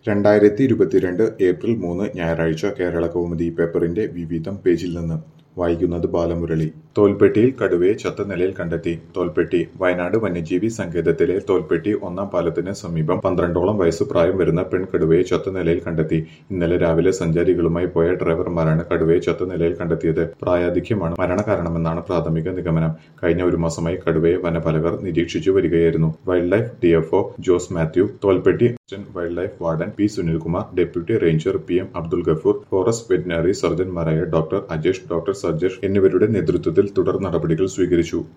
രണ്ടായിരത്തി ഇരുപത്തിരണ്ട് ഏപ്രിൽ മൂന്ന് ഞായറാഴ്ച കേരള കൗമുദി പേപ്പറിന്റെ വിവിധം പേജിൽ നിന്ന് വായിക്കുന്നത് ബാലമുരളി തോൽപ്പെട്ടിയിൽ കടുവയെ ചത്ത നിലയിൽ കണ്ടെത്തി തോൽപ്പെട്ടി വയനാട് വന്യജീവി സങ്കേതത്തിലെ തോൽപ്പെട്ടി ഒന്നാം പാലത്തിന് സമീപം പന്ത്രണ്ടോളം വയസ്സ് പ്രായം വരുന്ന പെൺകടുവയെ ചത്ത നിലയിൽ കണ്ടെത്തി ഇന്നലെ രാവിലെ സഞ്ചാരികളുമായി പോയ ഡ്രൈവർമാരാണ് കടുവയെ ചത്ത നിലയിൽ കണ്ടെത്തിയത് പ്രായാധിക്യമാണ് മരണകാരണമെന്നാണ് പ്രാഥമിക നിഗമനം കഴിഞ്ഞ ഒരു മാസമായി കടുവയെ വനപാലകർ നിരീക്ഷിച്ചു വരികയായിരുന്നു wildlife DFO Jose Mathew Tholpetty assistant wildlife warden P Sunilkumar deputy ranger P M Abdul Gafoor forest veterinary സർജൻമാരായ ഡോക്ടർ അജേഷ് ഡോക്ടർ സർജേഷ് എന്നിവരുടെ നേതൃത്വത്തിൽ തുടർ നടപടികൾ സ്വീകരിച്ചു